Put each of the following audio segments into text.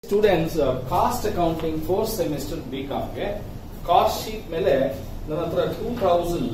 Students cost accounting fourth semester B ಗೆ cost sheet ಮೇಲೆ ನನ್ನ ಹತ್ರ ಟೂ ಥೌಸಂಡ್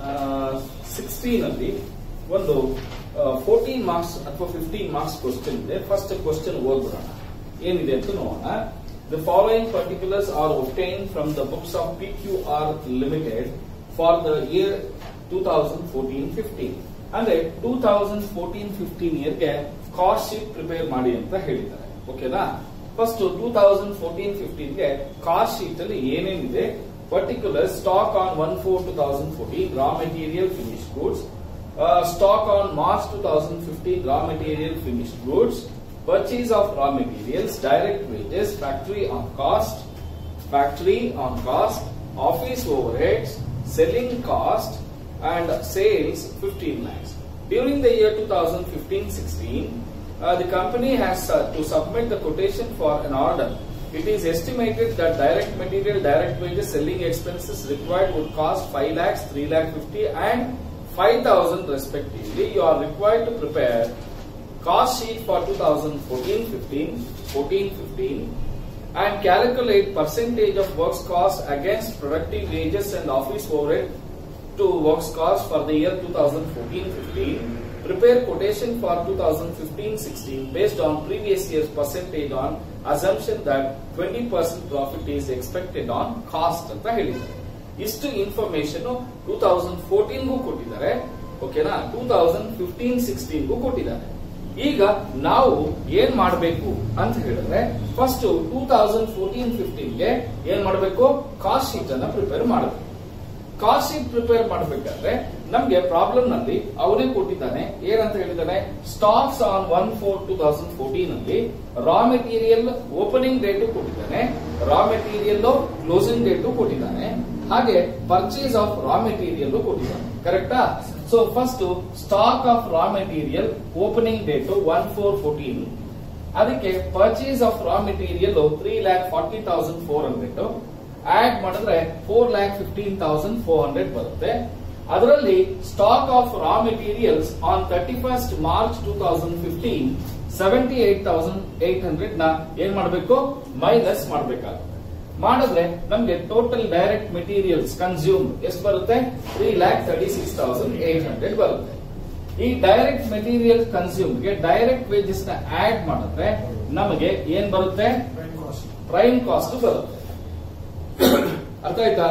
ಸಿಕ್ಸ್ಟೀನ್ ಅಲ್ಲಿ ಒಂದು ಫೋರ್ಟೀನ್ ಮಾರ್ಕ್ಸ್ ಅಥವಾ ಫಿಫ್ಟೀನ್ ಮಾರ್ಕ್ಸ್ ಕ್ವಶನ್ ಇದೆ ಫಸ್ಟ್ ಕ್ವಶನ್ ಓದ್ಬಿಡೋಣ ಏನಿದೆ ಅಂತ ನೋಡೋಣ the following particulars are obtain from the books of P Q R limited for the year two thousand fourteen fifteen ಅಂದ್ರೆ ಟೂ ತೌಸಂಡ್ ಫೋರ್ಟೀನ್ ಫಿಫ್ಟೀನ್ ಇಯರ್ಗೆ cost sheet prepare ಮಾಡಿ ಅಂತ ಹೇಳಿದ್ದಾರೆ ಓಕೆನಾ first two thousand fourteen fifteen ಗೆ cost sheet ಅಲ್ಲಿ ಏನೇನಿದೆ particular stock on one four two thousand fourteen raw material finish goods stock on March two thousand fifteen raw material finish goods purchase of raw materials, direct wages, factory on cost, factory on cost, office overheads, selling cost, and sales 15 lakhs. During the year 2015-16, uh, the company has uh, to submit the quotation for an order. It is estimated that direct material, direct wages, selling expenses required would cost 5 lakhs, 3 lakh 50 and 5000 respectively. You are required to prepare cost sheet for 2014-15, 14-15 and calculate percentage of works cost against productive wages and office overhead to works cost for the year 2014-15. Prepare quotation for 2015-16 based on previous year's percentage on assumption that 20% profit is expected on cost ಅಂತ ಹೇಳಿದ್ದಾರೆ ಇಷ್ಟು information two thousand ಫೋರ್ಟೀನ್ಗೂ ಕೊಟ್ಟಿದ್ದಾರೆ ಓಕೆನಾ two thousand fifteen ಸಿಕ್ಸ್ಟೀನ್ಗೂ ಕೊಟ್ಟಿದ್ದಾರೆ ಈಗ ನಾವು ಏನ್ ಮಾಡಬೇಕು ಅಂತ ಹೇಳಿದ್ರೆ ಫಸ್ಟ್ ಟೂ ತೌಸಂಡ್ ಫೋರ್ಟೀನ್ ಫಿಫ್ಟೀನ್ಗೆ ಏನ್ ಮಾಡಬೇಕು ಕಾಸ್ಟ್ ಶೀಟ್ ಅನ್ನ ಪ್ರಿಪೇರ್ ಮಾಡಬೇಕು ಕಾಸ್ಟ್ ಶೀಟ್ ಪ್ರಿಪೇರ್ ಮಾಡಬೇಕಾದ್ರೆ ನಮ್ಗೆ ಪ್ರಾಬ್ಲಮ್ ನಲ್ಲಿ ಅವನೇ ಕೊಟ್ಟಿದ್ದಾನೆ ಏನಂತ ಹೇಳಿದ್ದಾನೆ stocks on one four two thousand fourteen ಅಲ್ಲಿ ರಾ ಮೆಟೀರಿಯಲ್ ಓಪನಿಂಗ್ ಡೇಟು ಕೊಟ್ಟಿದ್ದಾನೆ ರಾ ಮೆಟೀರಿಯಲ್ ಕ್ಲೋಸಿಂಗ್ ಡೇಟು ಕೊಟ್ಟಿದ್ದಾನೆ ಹಾಗೆ ಪರ್ಚೇಸ್ ಆಫ್ ರಾ ಮೆಟೀರಿಯಲ್ ಕೊಟ್ಟಿದ್ದಾನೆ ಕರೆಕ್ಟಾ so first stock of raw material opening date one four fourteen ಅದಕ್ಕೆ purchase of raw material three lakh forty thousand four hundred add ಮಾಡಿದ್ರೆ four lakh fifteen thousand four hundred ಬರುತ್ತೆ ಅದರಲ್ಲಿ stock of raw materials on thirty first March two thousand fifteen seventy eight thousand eight hundred ನ ಏನ್ ಮಾಡಬೇಕು minus ಮಾಡಬೇಕಾಗುತ್ತೆ ಮಾಡಿದ್ರೆ ನಮ್ಗೆ total direct materials consume ಎಷ್ಟು ಬರುತ್ತೆ three lakh thirty six thousand eight hundred ಬರುತ್ತೆ ಈ ಡೈರೆಕ್ಟ್ ಮೆಟೀರಿಯಲ್ ಕನ್ಸ್ಯೂಮ್ ಗೆ ಡೈರೆಕ್ಟ್ ವೇಜಸ್ ನ ಆಡ್ ಮಾಡಿದ್ರೆ ನಮಗೆ ಏನ್ ಬರುತ್ತೆ ಪ್ರೈಮ್ ಕಾಸ್ಟ್ ಬರುತ್ತೆ ಅರ್ಥ ಆಯ್ತಾ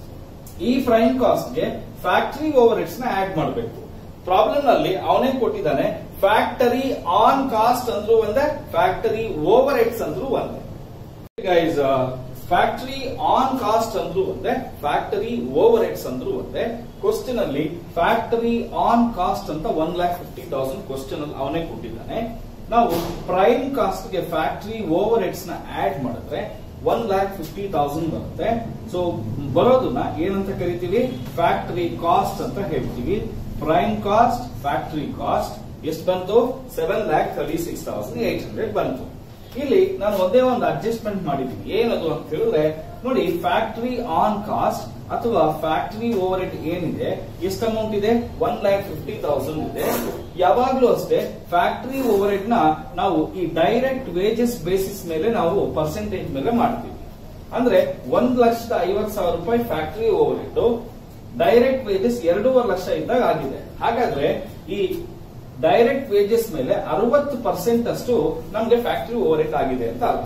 ಈ ಪ್ರೈಮ್ ಕಾಸ್ಟ್ ಗೆ ಫ್ಯಾಕ್ಟರಿ ಓವರ್ ಹೆಡ್ಸ್ ನ ಆಡ್ ಮಾಡಬೇಕು ಪ್ರಾಬ್ಲಮ್ ನಲ್ಲಿ ಅವನೇ ಕೊಟ್ಟಿದ್ದಾನೆ ಫ್ಯಾಕ್ಟರಿ ಆನ್ ಕಾಸ್ಟ್ ಅಂದ್ರೂ ಒಂದೇ ಫ್ಯಾಕ್ಟರಿ ಓವರ್ ಹೆಡ್ಸ್ ಅಂದ್ರೂ ಒಂದೇ ಗೈಸ್ ಫ್ಯಾಕ್ಟರಿ ಆನ್ ಕಾಸ್ಟ್ ಅಂದ್ರೂ ಒಂದೇ ಫ್ಯಾಕ್ಟರಿ ಓವರ್ ಹೆಡ್ಸ್ ಅಂದ್ರೂ ಒಂದೇ ಕ್ವಶನ್ ಅಲ್ಲಿ ಫ್ಯಾಕ್ಟರಿ ಆನ್ ಕಾಸ್ಟ್ ಅಂತ one lakh fifty thousand question ಅಲ್ಲಿ ಅವನೇ ಕೊಟ್ಟಿದ್ದಾನೆ ನಾವು ಪ್ರೈಮ್ ಕಾಸ್ಟ್ ಗೆ ಫ್ಯಾಕ್ಟರಿ ಓವರ್ ಹೆಡ್ಸ್ ನ ಆಡ್ ಮಾಡಿದ್ರೆ ಒನ್ ಲ್ಯಾಕ್ ಫಿಫ್ಟಿ ತೌಸಂಡ್ ಬರುತ್ತೆ ಸೊ ಬರೋದನ್ನ ಏನಂತ ಕರಿತೀವಿ ಫ್ಯಾಕ್ಟರಿ ಕಾಸ್ಟ್ ಅಂತ ಹೇಳ್ತೀವಿ ಪ್ರೈಮ್ ಕಾಸ್ಟ್ ಫ್ಯಾಕ್ಟರಿ ಕಾಸ್ಟ್ ಎಷ್ಟು ಬಂತು seven lakh thirty six thousand eight hundred ಬಂತು ಇಲ್ಲಿ ನಾನು ಒಂದೇ ಒಂದು ಅಡ್ಜಸ್ಟ್ಮೆಂಟ್ ಮಾಡಿದ್ದೀನಿ ಏನದು ಅಂತ ಹೇಳಿದ್ರೆ ನೋಡಿ ಫ್ಯಾಕ್ಟರಿ ಆನ್ ಕಾಸ್ಟ್ ಅಥವಾ ಫ್ಯಾಕ್ಟರಿ ಓವರ್ ಹೆಡ್ ಏನಿದೆ ಎಷ್ಟು ಅಮೌಂಟ್ ಇದೆ ಒನ್ ಲ್ಯಾಕ್ ಫಿಫ್ಟಿ ತೌಸಂಡ್ ಇದೆ ಯಾವಾಗ್ಲೂ ಅಷ್ಟೇ ಫ್ಯಾಕ್ಟರಿ ಓವರ್ ಹೆಡ್ ನ ನಾವು ಈ ಡೈರೆಕ್ಟ್ ವೇಜಸ್ ಬೇಸಿಸ್ ಮೇಲೆ ನಾವು ಪರ್ಸೆಂಟೇಜ್ ಮೇಲೆ ಮಾಡ್ತೀವಿ ಅಂದ್ರೆ ಒಂದ್ ಲಕ್ಷದ ಐವತ್ ಸಾವಿರ ರೂಪಾಯಿ factory overhead direct wages ಎರಡೂವರೆ ಲಕ್ಷ ಇದ್ದಾಗ ಆಗಿದೆ ಹಾಗಾದ್ರೆ ಈ ಡೈರೆಕ್ಟ್ ವೇಜಸ್ ಮೇಲೆ ಅರವತ್ತು ಪರ್ಸೆಂಟ್ ಅಷ್ಟು ನಮ್ಗೆ ಫ್ಯಾಕ್ಟರಿ ಓವರ್ ಹೆಡ್ ಆಗಿದೆ ಅಂತ ಅರ್ಥ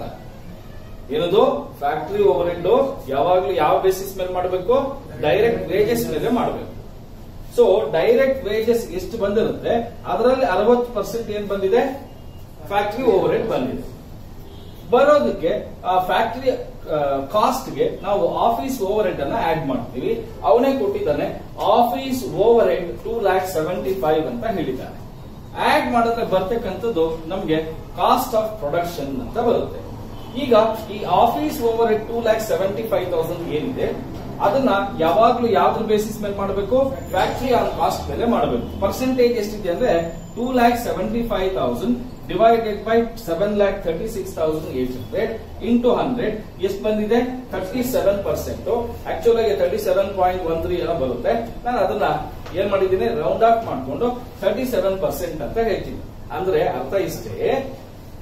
ಏನದು ಫ್ಯಾಕ್ಟರಿ ಓವರ್ ಹೆಡ್ ಯಾವಾಗ್ಲೂ ಯಾವ ಬೇಸಿಸ್ ಮೇಲೆ ಮಾಡಬೇಕು ಡೈರೆಕ್ಟ್ ವೇಜಸ್ ಮೇಲೆ ಮಾಡಬೇಕು ಸೊ ಡೈರೆಕ್ಟ್ ವೇಜಸ್ ಎಷ್ಟು ಬಂದಿರುತ್ತೆ ಅದರಲ್ಲಿ ಅರವತ್ತು ಪರ್ಸೆಂಟ್ ಏನ್ ಬಂದಿದೆ ಫ್ಯಾಕ್ಟರಿ ಓವರ್ ಹೆಡ್ ಬಂದಿದೆ ಬರೋದಕ್ಕೆ ಆ ಫ್ಯಾಕ್ಟರಿ ಕಾಸ್ಟ್ ಗೆ ನಾವು ಆಫೀಸ್ ಓವರ್ ಹೆಡ್ ಅನ್ನ ಆಡ್ ಮಾಡ್ತೀವಿ ಅವನೇ ಕೊಟ್ಟಿದ್ದಾನೆ office overhead two lakh seventy five ಅಂತ ಹೇಳಿದ್ದಾನೆ ಆಡ್ ಮಾಡಿದ್ರೆ ಬರ್ತಕ್ಕಂಥದ್ದು ನಮ್ಗೆ ಕಾಸ್ಟ್ ಆಫ್ ಪ್ರೊಡಕ್ಷನ್ ಅಂತ ಬರುತ್ತೆ ಈಗ ಈ office overhead two lakh seventy five thousand ಏನಿದೆ ಅದನ್ನ ಯಾವಾಗ್ಲೂ ಯಾವ್ದ್ರ ಬೇಸಿಸ್ ಮೇಲೆ ಮಾಡಬೇಕು ಫ್ಯಾಕ್ಟರಿ ಆನ್ ಕಾಸ್ಟ್ ಮೇಲೆ ಮಾಡಬೇಕು ಪರ್ಸೆಂಟೇಜ್ ಎಷ್ಟಿದೆ ಅಂದ್ರೆ two lakh seventy five thousand divided by seven lakh thirty six thousand eight hundred into hundred ಎಷ್ಟು ಬಂದಿದೆ ತರ್ಟಿ ಸೆವೆನ್ ಪರ್ಸೆಂಟ್ ಆಕ್ಚುಲ್ ಆಗಿ thirty seven point one three ಏನೋ ಬರುತ್ತೆ ನಾನು ಅದನ್ನ ಏನ್ ಮಾಡಿದ್ದೀನಿ ರೌಂಡ್ ಆಫ್ ಮಾಡ್ಕೊಂಡು ತರ್ಟಿ ಸೆವೆನ್ ಪರ್ಸೆಂಟ್ ಅಂತ ಹೇಳ್ತೀನಿ ಅಂದ್ರೆ ಅರ್ಥ ಇಷ್ಟೇ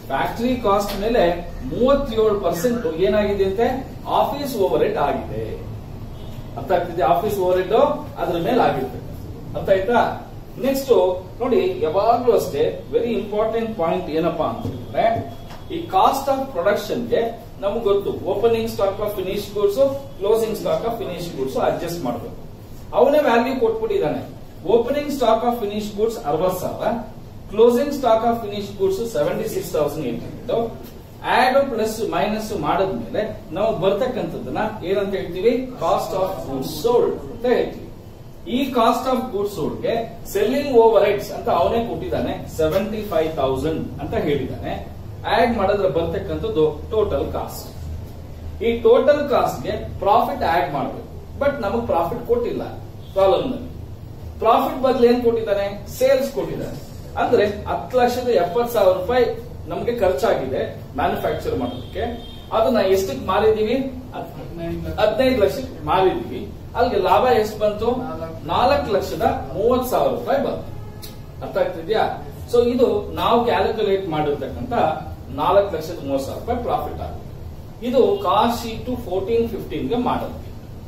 ಫ್ಯಾಕ್ಟರಿ ಕಾಸ್ಟ್ ಮೇಲೆ ಮೂವತ್ತೇಳು ಪರ್ಸೆಂಟ್ ಏನಾಗಿದೆ ಅಂತೆ ಆಫೀಸ್ ಓವರ್ ಹೆಡ್ ಆಗಿದೆ ಅರ್ಥ ಆಗ್ತಿದೆ ಆಫೀಸ್ ಓವರ್ ಹೆಡ್ ಅದ್ರ ಮೇಲೆ ಆಗಿರ್ತದೆ ಅರ್ಥ ಆಯ್ತಾ ನೆಕ್ಸ್ಟ್ ನೋಡಿ ಯಾವಾಗ್ಲೂ ಅಷ್ಟೇ ವೆರಿ ಇಂಪಾರ್ಟೆಂಟ್ ಪಾಯಿಂಟ್ ಏನಪ್ಪಾ ಅಂತಂದ್ರೆ ಈ ಕಾಸ್ಟ್ ಆಫ್ ಪ್ರೊಡಕ್ಷನ್ ಗೆ ನಮ್ಗೆ ಗೊತ್ತು opening stock of finish goods closing stock of finish goods adjust ಮಾಡಬೇಕು ಅವನೇ ವ್ಯಾಲ್ಯೂ ಕೊಟ್ಬಿಟ್ಟಿದ್ದಾನೆ opening stock of finish goods ಅರವತ್ ಸಾವಿರ closing stock of finish goods seventy six thousand eight hundred add plus minus ಮಾಡಿದ್ಮೇಲೆ ನಾವು ಬರ್ತಕ್ಕಂಥದ್ದನ್ನ ಏನಂತ ಹೇಳ್ತೀವಿ ಕಾಸ್ಟ್ ಆಫ್ ಗೂಡ್ಸ್ ಸೋಲ್ಡ್ ಅಂತ ಹೇಳ್ತೀವಿ ಈ ಕಾಸ್ಟ್ ಆಫ್ ಗೂಡ್ಸ್ ಸೋಲ್ಡ್ಗೆ ಸೆಲ್ಲಿಂಗ್ ಓವರ್ ಹೆಡ್ಸ್ ಅಂತ ಅವನೇ ಕೊಟ್ಟಿದ್ದಾನೆ ಸೆವೆಂಟಿ ಫೈವ್ ತೌಸಂಡ್ ಅಂತ ಹೇಳಿದ್ದಾನೆ ಆಡ್ ಮಾಡಿದ್ರೆ ಬರ್ತಕ್ಕಂಥದ್ದು ಟೋಟಲ್ ಕಾಸ್ಟ್ ಈ ಟೋಟಲ್ ಕಾಸ್ಟ್ಗೆ ಪ್ರಾಫಿಟ್ ಆಡ್ ಮಾಡಬೇಕು ಬಟ್ ನಮಗ್ ಪ್ರಾಫಿಟ್ ಕೊಟ್ಟಿಲ್ಲ ಕಾಲಮ್ ನಲ್ಲಿ ಪ್ರಾಫಿಟ್ ಬದಲು ಏನ್ ಕೊಟ್ಟಿದ್ದಾನೆ ಸೇಲ್ಸ್ ಕೊಟ್ಟಿದ್ದಾನೆ ಅಂದ್ರೆ ಹತ್ತು ಲಕ್ಷದ ಎಪ್ಪತ್ ಸಾವಿರ ರೂಪಾಯಿ ನಮ್ಗೆ ಖರ್ಚಾಗಿದೆ ಮ್ಯಾನುಫ್ಯಾಕ್ಚರ್ ಮಾಡೋದಕ್ಕೆ ಅದನ್ನ ಎಷ್ಟಕ್ಕೆ ಮಾರಿದೀವಿ ಹದಿನೈದು ಲಕ್ಷಕ್ಕೆ ಮಾರಿದೀವಿ ಅಲ್ಲಿಗೆ ಲಾಭ ಎಷ್ಟು ಬಂತು ನಾಲ್ಕು ಲಕ್ಷದ ಮೂವತ್ ಸಾವಿರ ರೂಪಾಯಿ ಬಂತು ಅರ್ಥ ಆಗ್ತಿದ್ಯಾ ಸೊ ಇದು ನಾವು ಕ್ಯಾಲ್ಕುಲೇಟ್ ಮಾಡಿರ್ತಕ್ಕಂತ ನಾಲ್ಕು ಲಕ್ಷದ ಮೂವತ್ ಸಾವಿರ ರೂಪಾಯಿ ಪ್ರಾಫಿಟ್ ಆಗುತ್ತೆ ಇದು ಕಾಸ್ಟ್ ಶೀಟ್ ಫೋರ್ಟೀನ್ ಫಿಫ್ಟೀನ್ ಗೆ ಮಾಡೋದಕ್ಕೆ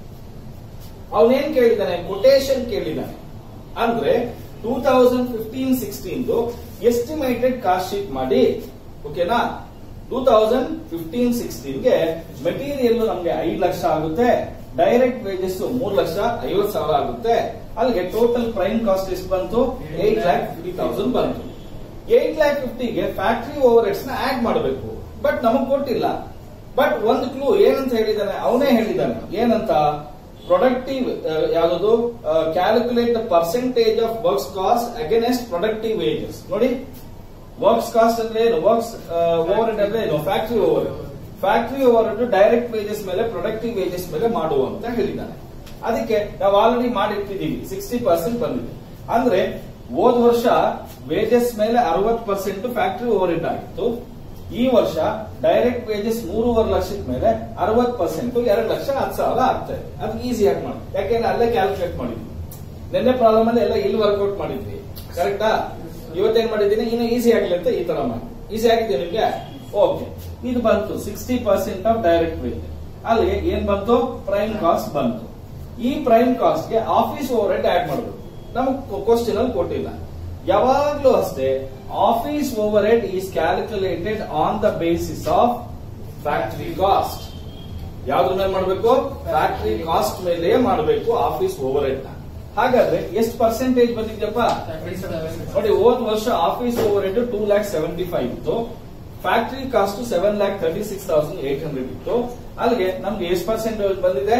ಅವನೇನ್ ಕೇಳಿದಾನೆ ಕೊಟೇಶನ್ ಕೇಳಿದಾನೆ ಅಂದ್ರೆ two thousand fifteen sixteen estimated cost sheet ಮಾಡಿ ಓಕೆನಾ ಟೂ ತೌಸಂಡ್ ಫಿಫ್ಟೀನ್ ಸಿಕ್ಸ್ಟೀನ್ಗೆ ಮೆಟೀರಿಯಲ್ ನಮ್ಗೆ ಐದು ಲಕ್ಷ ಆಗುತ್ತೆ ಡೈರೆಕ್ಟ್ ವೇಜಸ್ ಮೂರ್ ಲಕ್ಷ ಐವತ್ ಸಾವಿರ ಆಗುತ್ತೆ ಅಲ್ಲಿಗೆ ಟೋಟಲ್ ಪ್ರೈಮ್ ಕಾಸ್ಟ್ ಎಷ್ಟು ಬಂತು ಏಟ್ ಲ್ಯಾಕ್ ಫಿಫ್ಟಿ ತೌಸಂಡ್ ಬಂತು ಏಟ್ ಲ್ಯಾಕ್ ಫಿಫ್ಟಿಗೆ ಫ್ಯಾಕ್ಟರಿ ಓವರ್ ಹೆಡ್ಸ್ ನ ಆಡ್ ಮಾಡಬೇಕು ಬಟ್ ನಮಗ್ ಕೊಟ್ಟಿಲ್ಲ ಬಟ್ ಒಂದು ಕ್ಲೂ ಏನಂತ ಹೇಳಿದಾನೆ ಅವನೇ ಹೇಳಿದಾನೆ ಏನಂತ ಪ್ರೊಡಕ್ಟಿವ್ ಯಾವುದು calculate the percentage of works cost against productive wages ನೋಡಿ ವರ್ಕ್ಸ್ ಕಾಸ್ಟ್ ಅಂದ್ರೆ ಏನು ವರ್ಕ್ಸ್ ಓವರ್ ಹೆಡ್ ಅಂದ್ರೆ ಏನು factory over factory overhead direct wages ಮೇಲೆ ಪ್ರೊಡಕ್ಟಿವ್ ವೇಜಸ್ ಮೇಲೆ ಮಾಡುವ ಅಂತ ಹೇಳಿದ್ದಾನೆ ಅದಕ್ಕೆ ನಾವು ಆಲ್ರೆಡಿ ಮಾಡಿಟ್ಟಿದೀವಿ ಸಿಕ್ಸ್ಟಿ ಪರ್ಸೆಂಟ್ ಬಂದಿದೆ ಅಂದ್ರೆ ಹೋದ ವರ್ಷ ವೇಜಸ್ ಮೇಲೆ ಅರವತ್ ಪರ್ಸೆಂಟ್ ಫ್ಯಾಕ್ಟರಿ ಓವರ್ ಹೆಡ್ ಆಗಿತ್ತು ಈ ವರ್ಷ ಡೈರೆಕ್ಟ್ ವೇಜಸ್ ಮೂರುವರೆ ಲಕ್ಷದ ಮೇಲೆ ಅರವತ್ ಪರ್ಸೆಂಟ್ ಎರಡು ಲಕ್ಷ ಹತ್ತು ಸಾವಿರ ಆಗ್ತಾ ಇದೆ ಅದು ಈಸಿಯಾಗಿ ಮಾಡಿ ಯಾಕೆಂದ್ರೆ ಅಲ್ಲೇ ಕ್ಯಾಲ್ಕುಲೇಟ್ ಮಾಡಿದ್ವಿ ನಿನ್ನೆ ಪ್ರಾಬ್ಲಮ್ ಅಲ್ಲಿ ಎಲ್ಲ ಇಲ್ಲಿ ವರ್ಕೌಟ್ ಮಾಡಿದ್ವಿ ಕರೆಕ್ಟಾ ಇವತ್ತೇನ್ ಮಾಡಿದ್ದೀನಿ ಇನ್ನು ಈಸಿ ಆಗ್ಲಿ ಅಂತ ಈ ತರ ಮಾಡಿ ಈಸಿ ಆಗಿದೆ ನಿಮ್ಗೆ ಓಕೆ ಇದು ಬಂತು sixty percent of direct wage ಅಲ್ಲಿಗೆ ಏನ್ ಬಂತು ಪ್ರೈಮ್ ಕಾಸ್ಟ್ ಬಂತು ಈ ಪ್ರೈಮ್ ಕಾಸ್ಟ್ ಗೆ ಆಫೀಸ್ ಓವರ್ ಹೆಡ್ ಆಡ್ ಮಾಡಬೇಕು ನಮಗ್ ಕ್ವಶನ್ ಅಲ್ಲಿ ಕೊಟ್ಟಿಲ್ಲ ಯಾವಾಗ್ಲೂ ಅಷ್ಟೇ office overhead is calculated on the basis of factory cost ಯಾವ್ದ್ರ ಮೇಲೆ ಮಾಡಬೇಕು ಫ್ಯಾಕ್ಟರಿ ಕಾಸ್ಟ್ ಮೇಲೆ ಮಾಡಬೇಕು ಆಫೀಸ್ ಓವರ್ ಹೆಡ್ ನ ಹಾಗಾದ್ರೆ ಎಷ್ಟು ಪರ್ಸೆಂಟೇಜ್ ಬಂದಿದ್ಯಪ್ಪ ನೋಡಿ ಹೋದ್ ವರ್ಷ office overhead two lakh seventy five ಇತ್ತು factory cost seven lakh thirty six thousand eight hundred ಇತ್ತು ಅಲ್ಲಿಗೆ ನಮ್ಗೆ ಎಷ್ಟು ಪರ್ಸೆಂಟೇಜ್ ಬಂದಿದೆ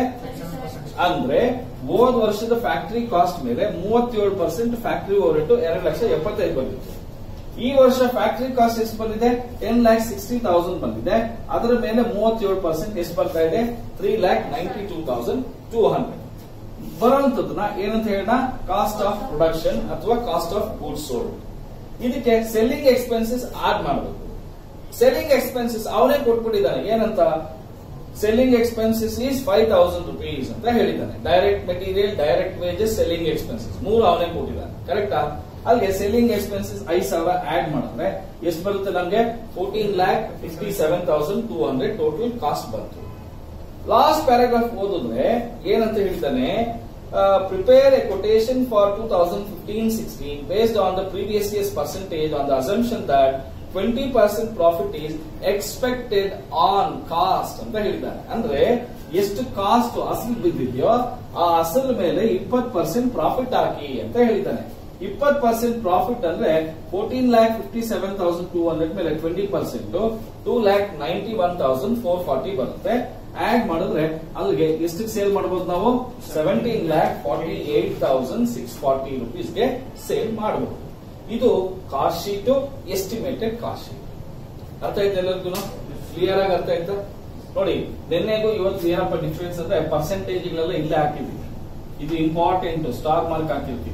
ಅಂದ್ರೆ ಹೋದ್ ವರ್ಷದ ಫ್ಯಾಕ್ಟರಿ ಕಾಸ್ಟ್ ಮೇಲೆ ಮೂವತ್ತೇಳು ಪರ್ಸೆಂಟ್ ಫ್ಯಾಕ್ಟರಿ ಓವರ್ ಹೆಡ್ ಎರಡು ಲಕ್ಷ ಎಪ್ಪತ್ತೈದು ಬಂದಿತ್ತು ಈ ವರ್ಷ ಫ್ಯಾಕ್ಟರಿ ಕಾಸ್ಟ್ ಎಷ್ಟು ಬಂದಿದೆ ಟೆನ್ ಲ್ಯಾಕ್ ಸಿಕ್ಸ್ಟಿ ತೌಸಂಡ್ ಬಂದಿದೆ ಅದರ ಮೇಲೆ ಮೂವತ್ತೇಳು ಪರ್ಸೆಂಟ್ ಎಷ್ಟು ಬರ್ತಾ ಇದೆ three lakh ninety two thousand two hundred ಬರುವಂತದನ್ನ ಏನಂತ ಹೇಳೋಣ ಕಾಸ್ಟ್ ಆಫ್ ಪ್ರೊಡಕ್ಷನ್ ಅಥವಾ ಕಾಸ್ಟ್ ಆಫ್ ಗೂಡ್ಸ್ ಸೋಲ್ಡ್ ಇದಕ್ಕೆ ಸೆಲ್ಲಿಂಗ್ ಎಕ್ಸ್ಪೆನ್ಸಸ್ ಆಡ್ ಮಾಡಬೇಕು ಸೆಲ್ಲಿಂಗ್ ಎಕ್ಸ್ಪೆನ್ಸಸ್ ಅವನೇ ಕೊಟ್ಬಿಟ್ಟಿದ್ದಾನೆ ಏನಂತ selling expenses is five thousand rupees ಅಂತ ಹೇಳಿದ್ದಾನೆ direct material direct wages selling expenses ಮೂರು ಅವನೇ ಕೊಟ್ಟಿದ್ದಾನೆ ಕರೆಕ್ಟಾ ಅಲ್ಲಿಗೆ ಸೆಲ್ಲಿಂಗ್ ಎಕ್ಸ್ಪೆನ್ಸಸ್ ಐದ್ ಸಾವಿರ ಆಡ್ ಮಾಡಿದ್ರೆ ಎಷ್ಟು ಬರುತ್ತೆ ನಮ್ಗೆ fourteen lakh fifty seven thousand two hundred total cost ಬಂತು ಲಾಸ್ಟ್ ಪ್ಯಾರಾಗ್ರಾಫ್ ಓದಿದ್ರೆ ಏನಂತ ಹೇಳ್ತಾನೆ prepare a quotation for two thousand fifteen sixteen based on the previous years percentage on the assumption that twenty percent profit is expected on cost ಅಂತ ಹೇಳಿದ್ದಾನೆ ಅಂದ್ರೆ ಎಷ್ಟು cost ಅಸಲು ಬಿದ್ದಿದೆಯೋ ಆ ಅಸಲ್ ಮೇಲೆ ಇಪ್ಪತ್ತು ಪರ್ಸೆಂಟ್ ಪ್ರಾಫಿಟ್ ಹಾಕಿ ಅಂತ ಹೇಳಿದ್ದಾನೆ ಇಪ್ಪತ್ತು ಪರ್ಸೆಂಟ್ ಪ್ರಾಫಿಟ್ ಅಂದ್ರೆ fourteen lakh fifty seven thousand two hundred ಮೇಲೆ twenty percent two lakh ninety one thousand four forty ಬರುತ್ತೆ ಆಡ್ ಮಾಡಿದ್ರೆ ಅಲ್ಲಿಗೆ ಎಷ್ಟಕ್ಕೆ ಸೇಲ್ ಮಾಡಬಹುದು ನಾವು seventeen lakh forty eight thousand six forty ರುಪೀಸ್ಗೆ ಸೇಲ್ ಮಾಡಬಹುದು ಇದು cost sheet estimated cost sheet ಅರ್ಥ ಆಯ್ತು ಎಲ್ಲರಿಗೂ ಕ್ಲಿಯರ್ ಆಗಿ ಅರ್ಥ ಆಯ್ತಾ ನೋಡಿ ನಿನ್ನೆಗೂ ಇವತ್ತು ಏನಪ್ಪ ಡಿಫ್ರೆನ್ಸ್ ಅಂದ್ರೆ ಪರ್ಸೆಂಟೇಜ್ ಗಳೆಲ್ಲ ಇಲ್ಲೇ ಹಾಕಿದೀವಿ ಇದು ಇಂಪಾರ್ಟೆಂಟ್ ಸ್ಟಾಕ್ ಮಾರ್ಕ್ ಹಾಕಿರ್ತೀವಿ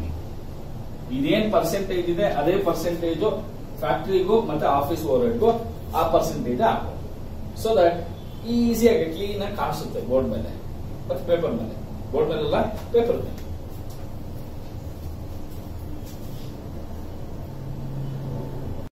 ಇದೇನ್ ಪರ್ಸೆಂಟೇಜ್ ಇದೆ ಅದೇ ಪರ್ಸೆಂಟೇಜ್ ಫ್ಯಾಕ್ಟರಿಗೂ ಮತ್ತೆ ಆಫೀಸ್ ಓವರ್ಗೂ ಆ ಪರ್ಸೆಂಟೇಜ್ ಹಾಕೋದು ಸೊ ದಟ್ ಈಸಿಯಾಗಿ ಕ್ಲೀನ್ ಆಗಿ ಕಾಣಿಸುತ್ತೆ ಬೋರ್ಡ್ ಮೇಲೆ ಮತ್ತೆ ಪೇಪರ್ ಮೇಲೆ ಬೋರ್ಡ್ ಮೇಲೆಲ್ಲ ಪೇಪರ್ ಮೇಲೆ